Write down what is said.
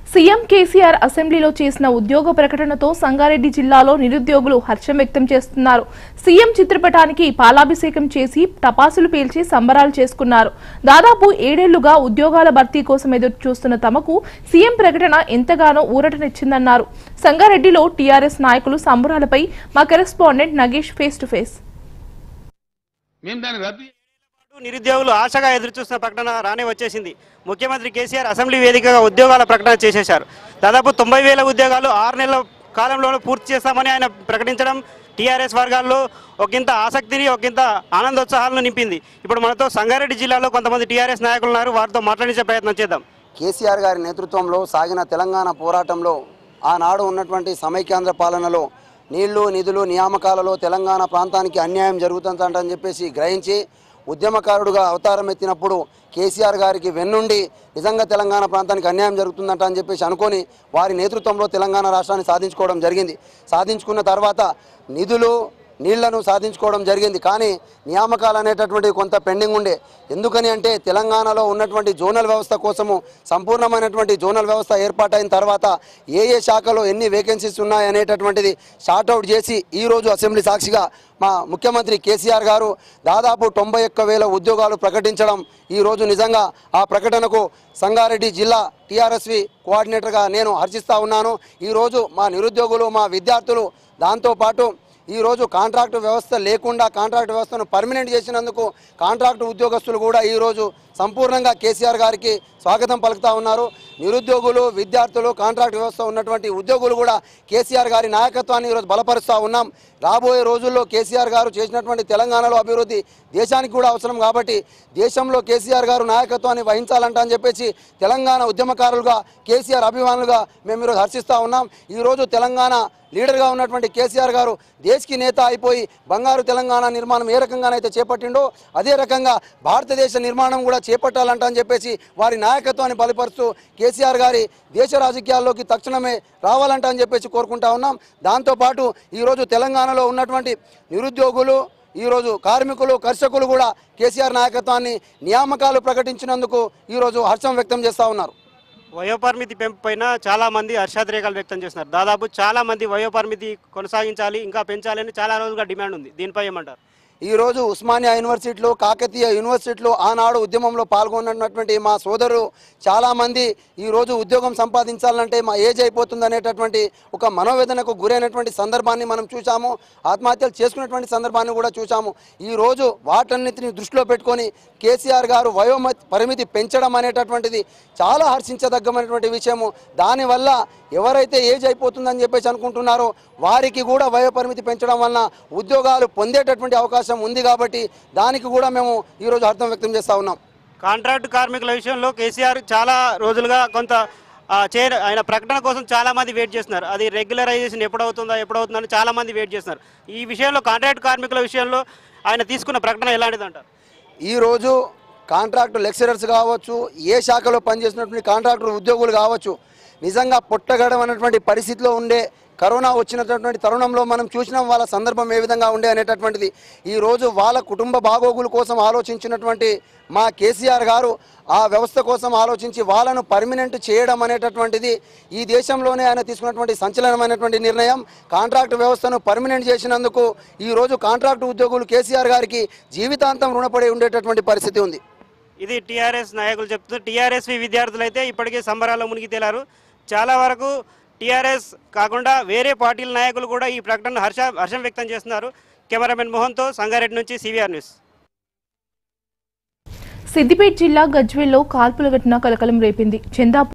CM KCR అసెంబ్లీలో చేసిన ఉద్యోగ ప్రకటనతో సంగారెడ్డి జిల్లాలో నిరుద్యోగులు హర్షం వ్యక్తం చేస్తున్నారు సీఎం చిత్రపటానికి పాలాభిషేకం చేసి టపాసులు పేల్చి సంబరాలు చేసుకున్నారు దాదాపు ఏడేళ్లుగా ఉద్యోగాల భర్తీ కోసం ఎదురు చూస్తున్న తమకు సీఎం ప్రకటన ఎంతగానో ఊరటనిచ్చిందన్నారు సంగారెడ్డిలో టీఆర్ఎస్ నాయకులు సంబరాలపై మా correspondent Nagesh face to face మేము దాన్ని రద్దు పాటు నిరుద్యోగులు ఆశగా ఎదురుచూస్తున్న ప్రకటన రానే వచ్చేసింది ముఖ్యమంత్రి కేసీఆర్ అసెంబ్లీ వేదికగా ఉద్యోగాల ప్రకటన చేసేశారు దాదాపు తొంభై వేల ఉద్యోగాలు ఆరు నెలల కాలంలో పూర్తి చేస్తామని ఆయన ప్రకటించడం టీఆర్ఎస్ వర్గాల్లో ఒకంత ఆసక్తిని ఒకంత ఆనందోత్సాహాలను నింపింది ఇప్పుడు మనతో సంగారెడ్డి జిల్లాలో కొంతమంది టీఆర్ఎస్ నాయకులు ఉన్నారు వారితో మాట్లాడించే ప్రయత్నం చేద్దాం కేసీఆర్ గారి నేతృత్వంలో సాగిన తెలంగాణ పోరాటంలో ఆనాడు ఉన్నటువంటి సమైక్యాంధ్ర పాలనలో నీళ్లు నిధులు నియామకాలలో తెలంగాణ ప్రాంతానికి అన్యాయం జరుగుతుందంటని చెప్పేసి గ్రహించి ఉద్యమకారుడుగా అవతారం ఎత్తినప్పుడు కేసీఆర్ గారికి వెన్నుండి నిజంగా తెలంగాణ ప్రాంతానికి అన్యాయం జరుగుతుందంట అని చెప్పేసి అనుకొని వారి నేతృత్వంలో తెలంగాణ రాష్ట్రాన్ని సాధించుకోవడం జరిగింది సాధించుకున్న తర్వాత నిధులు నీళ్లను సాధించుకోవడం జరిగింది కానీ నియామకాలు అనేటటువంటివి కొంత పెండింగ్ ఉండే ఎందుకని అంటే తెలంగాణలో ఉన్నటువంటి జోనల్ వ్యవస్థ కోసము సంపూర్ణమైనటువంటి జోనల్ వ్యవస్థ ఏర్పాటైన తర్వాత ఏ ఏ శాఖలో ఎన్ని వేకెన్సీస్ ఉన్నాయి అనేటటువంటిది షార్ట్అవుట్ చేసి ఈరోజు అసెంబ్లీ సాక్షిగా మా ముఖ్యమంత్రి కేసీఆర్ గారు దాదాపు తొంభై ఒక్క వేల ఉద్యోగాలు ప్రకటించడం ఈరోజు నిజంగా ఆ ప్రకటనకు సంగారెడ్డి జిల్లా టీఆర్ఎస్వి కోఆర్డినేటర్గా నేను హర్షిస్తా ఉన్నాను ఈరోజు మా నిరుద్యోగులు మా విద్యార్థులు దాంతోపాటు ఈరోజు కాంట్రాక్టు వ్యవస్థ లేకుండా కాంట్రాక్ట్ వ్యవస్థను పర్మనెంట్ చేసినందుకు కాంట్రాక్టు ఉద్యోగస్తులు కూడా ఈరోజు సంపూర్ణంగా కేసీఆర్ గారికి స్వాగతం పలుకుతా ఉన్నారు నిరుద్యోగులు విద్యార్థులు కాంట్రాక్ట్ వ్యవస్థ ఉన్నటువంటి ఉద్యోగులు కూడా కేసీఆర్ గారి నాయకత్వాన్ని ఈరోజు బలపరుస్తూ ఉన్నాం రాబోయే రోజుల్లో కేసీఆర్ గారు చేసినటువంటి తెలంగాణలో అభివృద్ధి దేశానికి కూడా అవసరం కాబట్టి దేశంలో కేసీఆర్ గారు నాయకత్వాన్ని వహించాలంట అని చెప్పేసి తెలంగాణ ఉద్యమకారులుగా కేసీఆర్ అభిమానులుగా మేము ఈరోజు హర్షిస్తూ ఉన్నాం ఈరోజు తెలంగాణ లీడర్గా ఉన్నటువంటి కేసీఆర్ గారు దేశకి నేత అయిపోయి బంగారు తెలంగాణ నిర్మాణం ఏ రకంగానైతే చేపట్టిండో అదే రకంగా భారతదేశ నిర్మాణం కూడా చేపట్టాలంట అని చెప్పేసి వారి నాయకత్వాన్ని బలపరుస్తూ కేసీఆర్ గారి దేశ రాజకీయాల్లోకి తక్షణమే రావాలంట అని చెప్పేసి కోరుకుంటా ఉన్నాం దాంతోపాటు ఈరోజు తెలంగాణలో ఉన్నటువంటి నిరుద్యోగులు ఈరోజు కార్మికులు కర్షకులు కూడా కేసీఆర్ నాయకత్వాన్ని నియామకాలు ప్రకటించినందుకు ఈరోజు హర్షం వ్యక్తం చేస్తూ ఉన్నారు వయోపరిమితి పెంపు పైన చాలా మంది హర్షాతిరేకాలు వ్యక్తం చేస్తున్నారు దాదాపు చాలా మంది వయోపరిమితి కొనసాగించాలి ఇంకా పెంచాలని చాలా రోజులుగా డిమాండ్ ఉంది దీనిపై ఏమంటారు ఈరోజు ఉస్మానియా యూనివర్సిటీలో కాకతీయ యూనివర్సిటీలో ఆనాడు ఉద్యమంలో పాల్గొన్నటువంటి మా సోదరులు చాలామంది ఈరోజు ఉద్యోగం సంపాదించాలంటే మా ఏజ్ అయిపోతుంది అనేటటువంటి ఒక మనోవేదనకు గురైనటువంటి సందర్భాన్ని మనం చూసాము ఆత్మహత్యలు చేసుకున్నటువంటి సందర్భాన్ని కూడా చూసాము ఈరోజు వాటన్నిటిని దృష్టిలో పెట్టుకొని కేసీఆర్ గారు వయో పరిమితి పెంచడం అనేటటువంటిది చాలా హర్షించదగ్గమైనటువంటి విషయము దానివల్ల ఎవరైతే ఏజ్ అయిపోతుందని చెప్పేసి అనుకుంటున్నారో వారికి కూడా వయో పరిమితి పెంచడం వలన ఉద్యోగాలు పొందేటటువంటి అవకాశం ఉంది కాబట్టి దానికి కూడా మేము ఈరోజు అర్థం వ్యక్తం చేస్తూ ఉన్నాం కాంట్రాక్ట్ కార్మికుల విషయంలో కేసీఆర్ చాలా రోజులుగా కొంత ఆ, చే ఆయన ప్రకటన కోసం చాలా మంది వెయిట్ చేస్తున్నారు అది రెగ్యులరైజేషన్ ఎప్పుడవుతుందా ఎప్పుడవుతుందని చాలా మంది వెయిట్ చేస్తున్నారు ఈ విషయంలో కాంట్రాక్ట్ కార్మికుల విషయంలో ఆయన తీసుకున్న ప్రకటన ఎలాంటిది అంటారు ఈరోజు కాంట్రాక్టు లెక్చరర్స్ కావచ్చు ఏ శాఖలో పనిచేసినటువంటి కాంట్రాక్టర్ ఉద్యోగులు కావచ్చు నిజంగా పొట్టగడం అనేటువంటి పరిస్థితిలో ఉండే కరోనా వచ్చినటువంటి తరుణంలో మనం చూసినాం వాళ్ళ సందర్భం ఏ విధంగా ఉండే అనేటటువంటిది ఈరోజు వాళ్ళ కుటుంబ బాగోగుల కోసం ఆలోచించినటువంటి మా కేసీఆర్ గారు ఆ వ్యవస్థ కోసం ఆలోచించి వాళ్ళను పర్మనెంట్ చేయడం అనేటటువంటిది ఈ దేశంలోనే ఆయన తీసుకున్నటువంటి సంచలనమైనటువంటి నిర్ణయం కాంట్రాక్ట్ వ్యవస్థను పర్మనెంట్ చేసినందుకు ఈరోజు కాంట్రాక్ట్ ఉద్యోగులు కేసీఆర్ గారికి జీవితాంతం రుణపడి ఉండేటటువంటి పరిస్థితి ఉంది ఇది టీఆర్ఎస్ నాయకులు చెప్తున్నారు టీఆర్ఎస్వి విద్యార్థులు అయితే ఇప్పటికే సంబరాల్లో మునిగి తేలారు చాలా వరకు టీఆర్ఎస్ కాకుండా వేరే పార్టీల నాయకులు కూడా ఈ ప్రకటన హర్ష హర్షం వ్యక్తం చేస్తున్నారు కెమెరామెన్ మోహన్తో సంగారెడ్డి నుంచి సివిఆర్ న్యూస్ సిద్దిపేట జిల్లా గజ్వేల్లో కాల్పుల ఘటన కలకలం రేపింది చందా